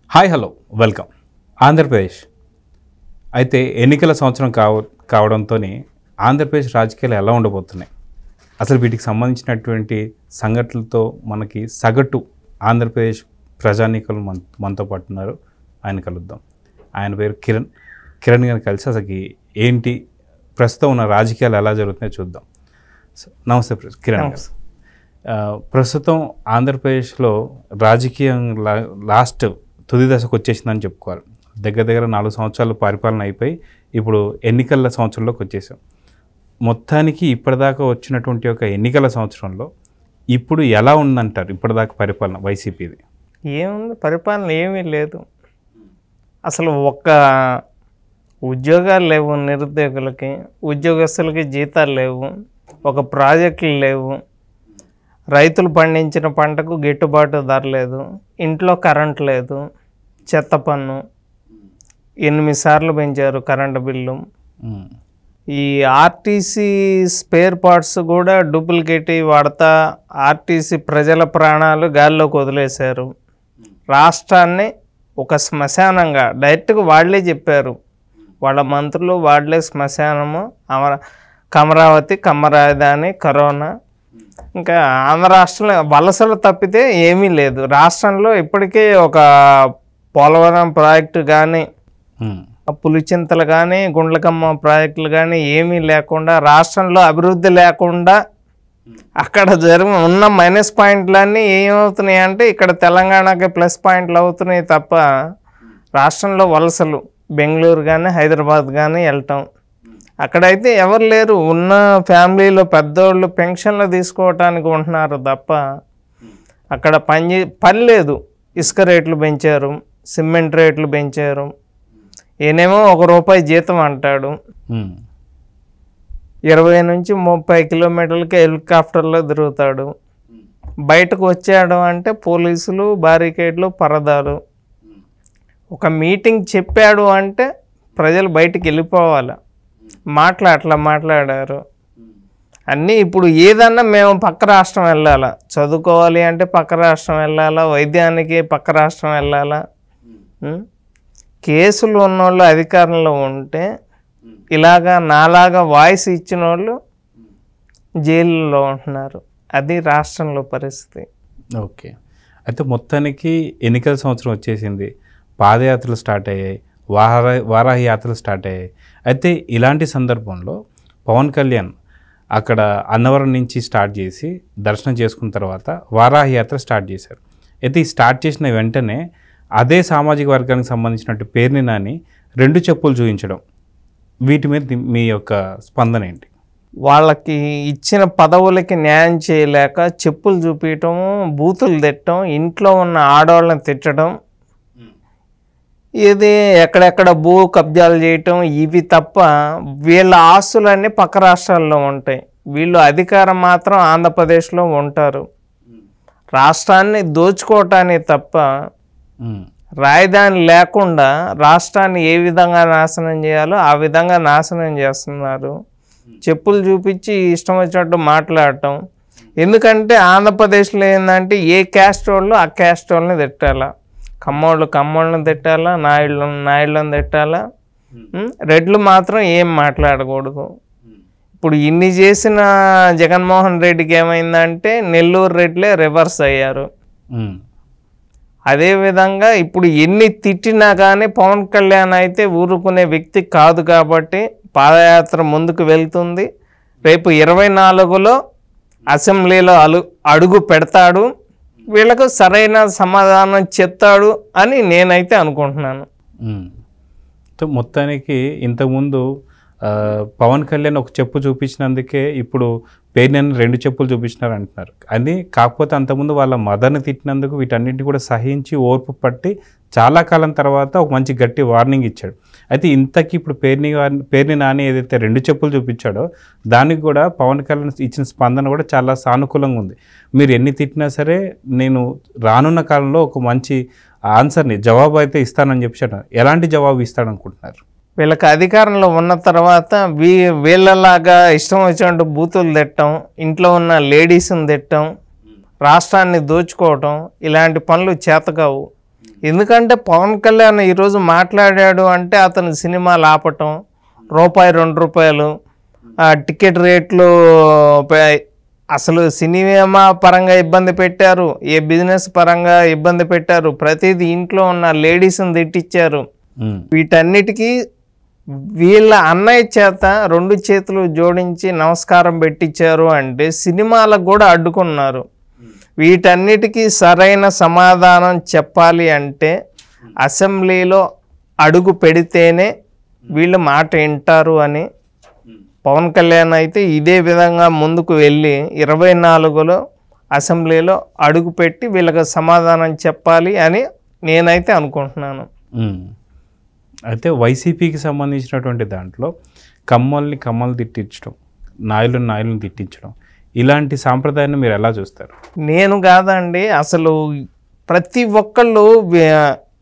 Hi hello welcome Andhra Pradesh అయితే ఎన్నికల సంవత్సరం కావ కావడంతో ఆంధ్రప్రదేశ్ రాజకీయాలు ఎలా ఉండబోతున్నాయి అసలు వీటికి సంబంధించినటువంటి సంఘటనలతో మనకి సగటు ఆంధ్రప్రదేశ్ ప్రజానీకులు మన మనతో పాటు ఉన్నారు ఆయన కలుద్దాం ఆయన పేరు కిరణ్ కిరణ్ గారిని కలిసి అసలు ఏంటి ప్రస్తుతం ఉన్న రాజకీయాలు ఎలా జరుగుతున్నాయో చూద్దాం సో, నమస్తే ప్ర- కిరణ్ గారు ఆ, ప్రస్తుతం ఆంధ్రప్రదేశ్లో రాజకీయం లా- లాస్ట్ తుది దశకు వచ్చేసిందని చెప్పుకోవాలి దగ్గర దగ్గర నాలుగు సంవత్సరాలు పరిపాలన అయిపోయి ఇప్పుడు ఎన్నికల సంవత్సరంలోకి వచ్చేసాం మొత్తానికి ఇప్పటిదాకా వచ్చినటువంటి ఒక ఎన్నికల సంవత్సరంలో ఇప్పుడు ఎలా ఉందంటారు ఇప్పటిదాకా పరిపాలన వైసీపీది ఏముంది పరిపాలన ఏమీ లేదు అసలు ఒక్క ఉద్యోగాలు లేవు నిరుద్యోగులకి ఉద్యోగస్తులకి జీతాలు లేవు ఒక ప్రాజెక్టులు లేవు రైతులు పండించిన పంటకు గిట్టుబాటు ధర లేదు ఇంట్లో కరెంట్ లేదు చెత్త పన్ను ఎనిమిది సార్లు పెంచారు కరెంటు బిల్లు ఉమ్, ఈ ఆర్టీసీ స్పేర్ పార్ట్స్ కూడా డూప్లికేట్ వాడతా ఆర్టీసీ ప్రజల ప్రాణాలు గాల్లోకి వదిలేశారు రాష్ట్రాన్ని ఒక శ్మశానంగా డైరెక్ట్గా వాళ్ళే చెప్పారు వాళ్ళ మంత్రులు వాళ్ళే శ్మశానము అమర కమరావతి కమ్మరాజధాని కరోనా ఇంకా ఆంధ్ర రాష్ట్రంలో వలసలు తప్పితే ఏమీ లేదు రాష్ట్రంలో ఇప్పటికే ఒక పోలవరం ప్రాజెక్టు కానీ ఉమ్, ఆ పులిచింతలు కానీ గుండ్లకమ్మ ప్రాజెక్టులు కానీ ఏమీ లేకుండా రాష్ట్రంలో అభివృద్ధి లేకుండా అక్కడ జరిగి ఉన్న మైనస్ పాయింట్లన్నీ ఏమవుతున్నాయి అంటే ఇక్కడ తెలంగాణకి ప్లస్ పాయింట్లు అవుతున్నాయి తప్ప రాష్ట్రంలో వలసలు బెంగళూరు కానీ హైదరాబాద్ కానీ వెళ్ళటం అక్కడైతే ఎవరు లేరు ఉన్న ఫ్యామిలీలో పెద్దోళ్ళు పెన్షన్లు తీసుకోవటానికి ఉంటున్నారు తప్ప అక్కడ పని చే- పని లేదు ఇసుక రేట్లు పెంచారు సిమెంట్ రేట్లు పెంచారు ఈయనేమో ఒక రూపాయి జీతం అంటాడు ఉమ్, ఇరవై నుంచి ముప్పై కిలోమీటర్లకి హెలికాప్టర్లో తిరుగుతాడు బయటకు వచ్చాడు అంటే పోలీసులు బారికేడ్లు పరదాలు ఒక మీటింగ్ చెప్పాడు అంటే ప్రజలు బయటికి వెళ్ళిపోవాలి మాట్లా అట్లా మాట్లాడారు అన్నీ ఇప్పుడు ఏదన్నా మేము పక్క రాష్ట్రం వెళ్ళాలా చదువుకోవాలి అంటే పక్క రాష్ట్రం వెళ్ళాలా వైద్యానికి పక్క రాష్ట్రం వెళ్ళాలా ఉం? కేసులు ఉన్నోళ్ళు అధికారంలో ఉంటే ఇలాగా నాలాగా వాయిస్ ఇచ్చిన వాళ్ళు జైలులో ఉంటున్నారు అది రాష్ట్రంలో పరిస్థితి ఓకే అయితే మొత్తానికి ఎన్నికల సంవత్సరం వచ్చేసింది పాదయాత్రలు స్టార్ట్ అయ్యాయి వార వారాహి యాత్రలు స్టార్ట్ అయ్యాయి అయితే ఇలాంటి సందర్భంలో పవన్ కళ్యాణ్ అక్కడ అన్నవరం నుంచి స్టార్ట్ చేసి దర్శనం చేసుకున్న తర్వాత వారాహి యాత్ర స్టార్ట్ చేశారు అయితే ఈ స్టార్ట్ చేసిన వెంటనే అదే సామాజిక వర్గానికి సంబంధించినట్టు పేరుని నాని రెండు చెప్పులు చూపించడం వీటి మీద ది- మీ యొక్క స్పందన ఏంటి వాళ్ళకి ఇచ్చిన పదవులకి న్యాయం చేయలేక చెప్పులు చూపించటం బూతులు తిట్టడం ఇంట్లో ఉన్న ఆడవాళ్ళని తిట్టడం ఇది ఎక్కడెక్కడ భూ కబ్జాలు చేయటం ఇవి తప్ప వీళ్ళ ఆస్తులన్నీ పక్క రాష్ట్రాల్లో ఉంటాయి వీళ్ళు అధికారం మాత్రం ఆంధ్రప్రదేశ్లో ఉంటారు రాష్ట్రాన్ని దోచుకోవటానికి తప్ప ఉమ్, రాజధాని లేకుండా రాష్ట్రాన్ని ఏ విధంగా నాశనం చేయాలో ఆ విధంగా నాశనం చేస్తున్నారు చెప్పులు చూపించి ఇష్టం వచ్చినట్టు మాట్లాడటం ఎందుకంటే ఆంధ్రప్రదేశ్లో ఏంటంటే ఏ క్యాస్ట్ వాళ్ళు ఆ క్యాస్ట్ వాళ్ళని తిట్టాలా కమ్మోళ్ళు కమ్మోళ్ళని తిట్టాలా నాయుళ్ళు నాయుళ్ళని తిట్టాలా ఉం? రెడ్లు మాత్రం ఏం మాట్లాడకూడదు ఇప్పుడు ఇన్ని చేసిన జగన్మోహన్ రెడ్డికి ఏమైందంటే నెల్లూరు రెడ్లే రివర్స్ అయ్యారు ఉమ్, అదేవిధంగా ఇప్పుడు ఎన్ని తిట్టినా కానీ పవన్ కళ్యాణ్ అయితే ఊరుకునే వ్యక్తి కాదు కాబట్టి పాదయాత్ర ముందుకు వెళ్తుంది రేపు ఇరవై నాలుగులో అసెంబ్లీలో అలు అడుగు పెడతాడు వీళ్ళకు సరైన సమాధానం చెప్తాడు అని నేనైతే అనుకుంటున్నాను మ్మ్. సో మొత్తానికి ఇంతకుముందు ఆ, పవన్ కళ్యాణ్ ఒక చెప్పు చూపించినందుకే ఇప్పుడు పేరుని రెండు చెప్పులు చూపించినారు అంటున్నారు అది కాకపోతే అంతకుముందు వాళ్ళ మదర్ని తిట్టినందుకు వీటన్నిటిని కూడా సహించి ఓర్పు పట్టి చాలా కాలం తర్వాత ఒక మంచి గట్టి వార్నింగ్ ఇచ్చాడు అయితే ఇంతకీ ఇప్పుడు పేరుని వారిని- పేరుని నాని ఏదైతే రెండు చెప్పులు చూపించాడో దానికి కూడా పవన్ కళ్యాణ్ ఇచ్చిన స్పందన కూడా చాలా సానుకూలంగా ఉంది మీరు ఎన్ని తిట్టినా సరే నేను రానున్న కాలంలో ఒక మంచి ఆన్సర్ని జవాబు అయితే ఇస్తానని చెప్పాడు ఎలాంటి జవాబు ఇస్తాడనుకుంటున్నారు వీళ్ళకి అధికారంలో ఉన్న తర్వాత వీ వీళ్ళలాగా ఇష్టం వచ్చినట్టు బూతులు తిట్టడం ఇంట్లో ఉన్న లేడీస్ని తిట్టడం రాష్ట్రాన్ని దోచుకోవటం ఇలాంటి పనులు చేతకావు ఎందుకంటే పవన్ కళ్యాణ్ ఈరోజు మాట్లాడాడు అంటే అతను సినిమాలు ఆపటం రూపాయి రెండు రూపాయలు ఆ టికెట్ రేట్లు పే- అసలు సినిమా పరంగా ఇబ్బంది పెట్టారు ఏ బిజినెస్ పరంగా ఇబ్బంది పెట్టారు ప్రతిదీ ఇంట్లో ఉన్న లేడీస్ని తిట్టించారు ఉమ్, వీటన్నిటికీ వీళ్ళ అన్నయ్య చేత రెండు చేతులు జోడించి నమస్కారం పెట్టించారు అంటే సినిమాలకు కూడా అడ్డుకున్నారు వీటన్నిటికీ సరైన సమాధానం చెప్పాలి అంటే అసెంబ్లీలో అడుగు పెడితేనే వీళ్ళు మాట వింటారు అని పవన్ కళ్యాణ్ అయితే ఇదే విధంగా ముందుకు వెళ్ళి ఇరవై నాలుగులో అసెంబ్లీలో అడుగు పెట్టి వీళ్ళకి సమాధానం చెప్పాలి అని నేనైతే అనుకుంటున్నాను ఉమ్. అయితే వైసీపీకి సంబంధించినటువంటి దాంట్లో కమ్మల్ని కమ్మలు తిట్టించడం నాయలను నాయలను తిట్టించడం ఇలాంటి సాంప్రదాయాన్ని మీరు ఎలా చూస్తారు నేను కాదండి అసలు ప్రతి ఒక్కళ్ళు వే-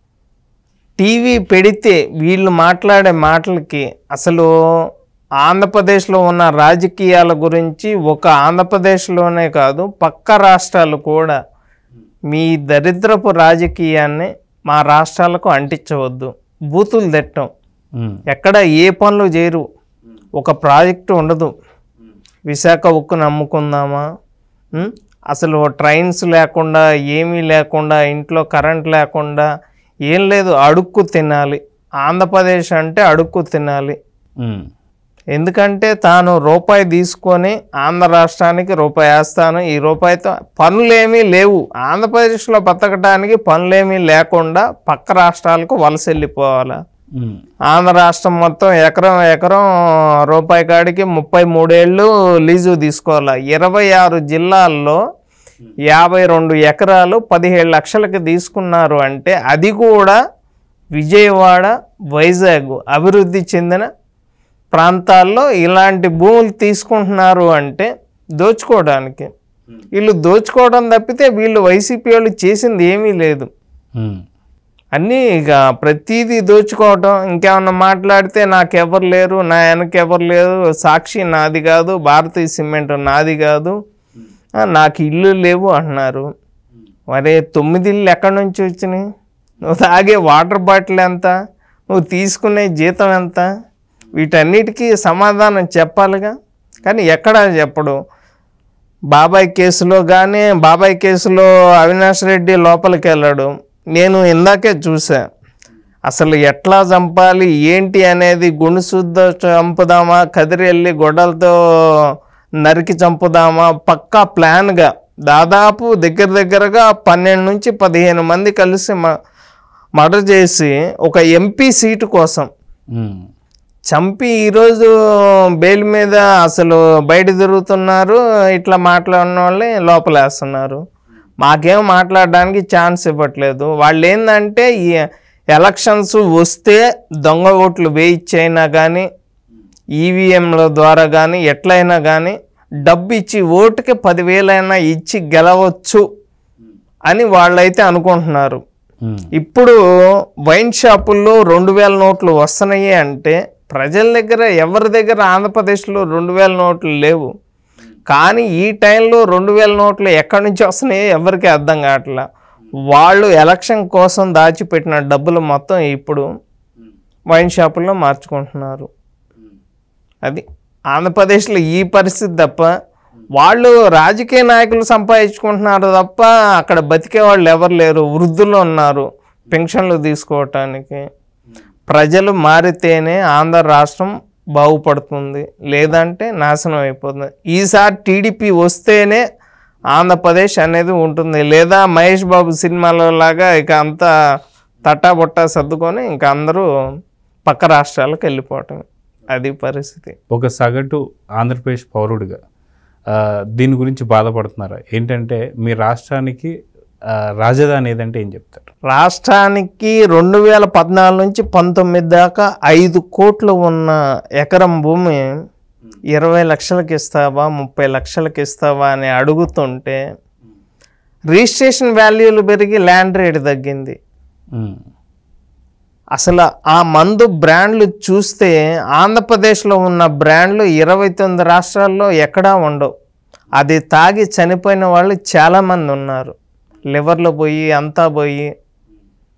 టీవీ పెడితే వీళ్ళు మాట్లాడే మాటలకి అసలు ఆంధ్రప్రదేశ్లో ఉన్న రాజకీయాల గురించి ఒక ఆంధ్రప్రదేశ్లోనే కాదు పక్క రాష్ట్రాలు కూడా మీ దరిద్రపు రాజకీయాన్ని మా రాష్ట్రాలకు అంటించవద్దు బూతులు తిట్టం ఉమ్, ఎక్కడ ఏ పనులు చేయరు ఒక ప్రాజెక్టు ఉండదు విశాఖ ఉక్కును అమ్ముకుందామా ఉం? అసలు ట్రైన్స్ లేకుండా ఏమీ లేకుండా ఇంట్లో కరెంట్ లేకుండా ఏం లేదు అడుక్కు తినాలి ఆంధ్రప్రదేశ్ అంటే అడుక్కు తినాలి ఉమ్, ఎందుకంటే తాను రూపాయి తీసుకొని ఆంధ్ర రాష్ట్రానికి రూపాయి వేస్తాను ఈ రూపాయితో పనులేమీ లేవు ఆంధ్రప్రదేశ్లో బతకడానికి పనులేమీ లేకుండా పక్క రాష్ట్రాలకు వలస వెళ్ళిపోవాలి ఉమ్, ఆంధ్ర రాష్ట్రం మొత్తం ఎకరం ఎకరం రూపాయి కాడికి ముప్పై మూడేళ్ళు లీజు తీసుకోవాలి ఇరవై ఆరు జిల్లాల్లో యాభై రెండు ఎకరాలు పదిహేడు లక్షలకి తీసుకున్నారు అంటే అది కూడా విజయవాడ వైజాగ్ అభివృద్ధి చెందిన ప్రాంతాల్లో ఇలాంటి భూములు తీసుకుంటున్నారు అంటే దోచుకోవడానికి వీళ్ళు దోచుకోవడం తప్పితే వీళ్ళు వైసీపీ వాళ్ళు చేసింది ఏమీ లేదు ఉమ్, అన్నీ ఇక ప్రతిదీ దోచుకోవటం ఇంకేమన్నా మాట్లాడితే నాకెవరు లేరు నా వెనకెవరు లేరు సాక్షి నాది కాదు భారతీయ సిమెంట్ నాది కాదు ఆ, నాకు ఇల్లు లేవు అంటున్నారు మరే తొమ్మిది ఇల్లు ఎక్కడి నుంచి వచ్చినాయి నువ్వు తాగే వాటర్ బాటిల్ ఎంత నువ్వు తీసుకునే జీతం ఎంత వీటన్నిటికీ సమాధానం చెప్పాలిగా కానీ ఎక్కడా చెప్పడు బాబాయ్ కేసులో కానీ బాబాయ్ కేసులో అవినాష్ రెడ్డి లోపలికి వెళ్ళాడు నేను ఇందాకే చూసా అసలు ఎట్లా చంపాలి ఏంటి అనేది గుణశుద్ధ చంపుదామా కదిరి వెళ్ళి గొడ్డలతో నరికి చంపుదామా పక్కా ప్లాన్గా దాదాపు దగ్గర దగ్గరగా పన్నెండు నుంచి పదిహేను మంది కలిసి మ- మర్డర్ చేసి ఒక ఎంపీ సీటు కోసం ఉమ్, చంపి ఈరోజు బెయిల్ మీద అసలు బయట తిరుగుతున్నారు ఇట్లా మాట్లాడిన వాళ్ళని లోపలేస్తున్నారు మాకేం మాట్లాడడానికి ఛాన్స్ ఇవ్వట్లేదు వాళ్ళు ఏంటంటే ఈ ఎలక్షన్స్ వస్తే దొంగ ఓట్లు వేయిచ్చైనా కానీ ఈవీఎంల ద్వారా కానీ ఎట్లయినా కానీ డబ్బు ఇచ్చి ఓటుకి పదివేలైనా ఇచ్చి గెలవచ్చు అని వాళ్ళైతే అనుకుంటున్నారు ఉమ్, ఇప్పుడు వైన్ షాపుల్లో రెండు వేల నోట్లు వస్తున్నాయి అంటే ప్రజల దగ్గర ఎవరి దగ్గర ఆంధ్రప్రదేశ్లో రెండు వేల నోట్లు లేవు కానీ ఈ టైంలో రెండు వేల నోట్లు ఎక్కడి నుంచి వస్తున్నాయో ఎవరికి అర్థం కావట్లా వాళ్ళు ఎలక్షన్ కోసం దాచిపెట్టిన డబ్బులు మొత్తం ఇప్పుడు వైన్ షాపుల్లో మార్చుకుంటున్నారు అది ఆంధ్రప్రదేశ్లో ఈ పరిస్థితి తప్ప వాళ్ళు రాజకీయ నాయకులు సంపాదించుకుంటున్నారు తప్ప అక్కడ బతికే వాళ్ళు ఎవరు లేరు వృద్ధులు ఉన్నారు పెన్షన్లు తీసుకోవటానికి ప్రజలు మారితేనే ఆంధ్ర రాష్ట్రం బాగుపడుతుంది లేదంటే నాశనం అయిపోతుంది ఈసారి టీడీపీ వస్తేనే ఆంధ్రప్రదేశ్ అనేది ఉంటుంది లేదా మహేష్ బాబు సినిమాలో లాగా ఇక అంతా తట్టా బుట్టా సర్దుకొని ఇంకా అందరూ పక్క రాష్ట్రాలకు వెళ్ళిపోవటం అది పరిస్థితి ఒక సగటు ఆంధ్రప్రదేశ్ పౌరుడిగా ఆ, దీని గురించి బాధపడుతున్నారా ఏంటంటే మీ రాష్ట్రానికి ఆ, రాజధాని ఏదంటే ఏం చెప్తారు రాష్ట్రానికి రెండు వేల పద్నాలుగు నుంచి పంతొమ్మిది దాకా ఐదు కోట్లు ఉన్న ఎకరం భూమి ఇరవై లక్షలకి ఇస్తావా ముప్పై లక్షలకి ఇస్తావా అని అడుగుతుంటే రిజిస్ట్రేషన్ వాల్యూలు పెరిగి ల్యాండ్ రేట్ తగ్గింది ఉమ్, అసలు ఆ మందు బ్రాండ్లు చూస్తే ఆంధ్రప్రదేశ్లో ఉన్న బ్రాండ్లు ఇరవై తొమ్మిది రాష్ట్రాల్లో ఎక్కడా ఉండవు అది తాగి చనిపోయిన వాళ్ళు చాలామంది ఉన్నారు లివర్లో పోయి అంతా పోయి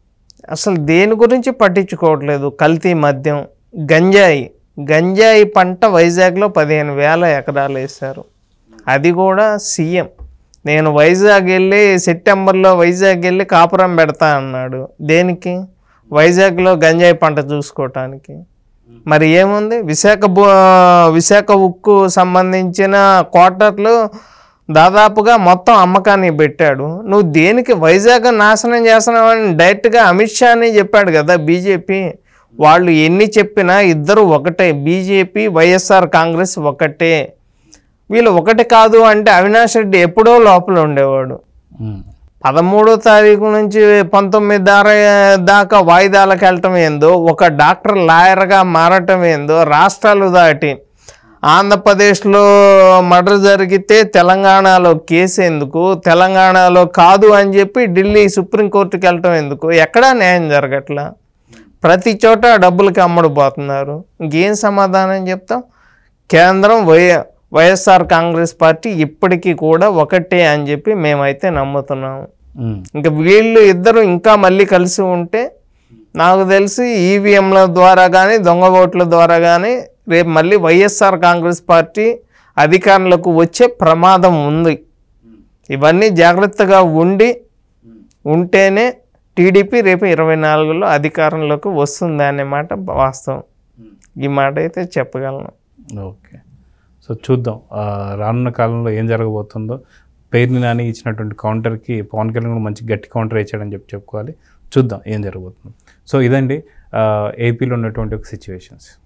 అసలు దేని గురించి పట్టించుకోవట్లేదు కల్తీ మద్యం గంజాయి గంజాయి పంట వైజాగ్లో పదిహేను వేల ఎకరాలు వేశారు అది కూడా సీఎం నేను వైజాగ్ వెళ్ళి సెప్టెంబర్లో వైజాగ్ వెళ్ళి కాపురం పెడతా అన్నాడు దేనికి వైజాగ్లో గంజాయి పంట చూసుకోవటానికి మరి ఏముంది విశాఖ భూ విశాఖ ఉక్కు సంబంధించిన క్వార్టర్లు దాదాపుగా మొత్తం అమ్మకాన్ని పెట్టాడు నువ్వు దేనికి వైజాగ్ నాశనం చేస్తున్నావని డైరెక్ట్గా అమిత్ షాని చెప్పాడు కదా బీజేపీ వాళ్ళు ఎన్ని చెప్పినా ఇద్దరు ఒకటే బీజేపీ వైఎస్ఆర్ కాంగ్రెస్ ఒకటే వీళ్ళు ఒకటి కాదు అంటే అవినాష్ రెడ్డి ఎప్పుడో లోపల ఉండేవాడు ఉమ్. పదమూడో తారీఖు నుంచి పంతొమ్మిది దారా దాకా వాయిదాలకు వెళ్ళటం ఏందో ఒక డాక్టర్ లాయర్గా మారటం ఏందో రాష్ట్రాలు దాటి ఆంధ్రప్రదేశ్లో మర్డర్ జరిగితే తెలంగాణలో కేసు ఎందుకు తెలంగాణలో కాదు అని చెప్పి ఢిల్లీ సుప్రీంకోర్టుకి వెళ్ళటం ఎందుకు ఎక్కడా న్యాయం జరగట్లా ప్రతి చోట డబ్బులకి అమ్ముడుపోతున్నారు ఇంకేం సమాధానం చెప్తాం కేంద్రం వై వైఎస్ఆర్ కాంగ్రెస్ పార్టీ ఇప్పటికీ కూడా ఒకటే అని చెప్పి మేమైతే నమ్ముతున్నాము ఉమ్. ఇంకా వీళ్ళు ఇద్దరు ఇంకా మళ్ళీ కలిసి ఉంటే నాకు తెలిసి ఈవీఎంల ద్వారా కానీ దొంగ ఓట్ల ద్వారా కానీ రేపు మళ్ళీ వైఎస్ఆర్ కాంగ్రెస్ పార్టీ అధికారంలోకి వచ్చే ప్రమాదం ఉంది ఇవన్నీ జాగ్రత్తగా ఉండి ఉంటేనే టీడీపీ రేపు ఇరవై నాలుగులో అధికారంలోకి వస్తుంది అనే మాట వాస్తవం ఈ మాట అయితే చెప్పగలను ఓకే సో చూద్దాం ఆ, రానున్న కాలంలో ఏం జరగబోతుందో పేరుని నాని ఇచ్చినటువంటి కౌంటర్కి పవన్ కళ్యాణ్ కూడా మంచి గట్టి కౌంటర్ ఇచ్చాడని చెప్పి చెప్పుకోవాలి చూద్దాం ఏం జరగబోతుందో సో ఇదండి ఆ, ఏపీలో ఉన్నటువంటి ఒక సిచ్యువేషన్స్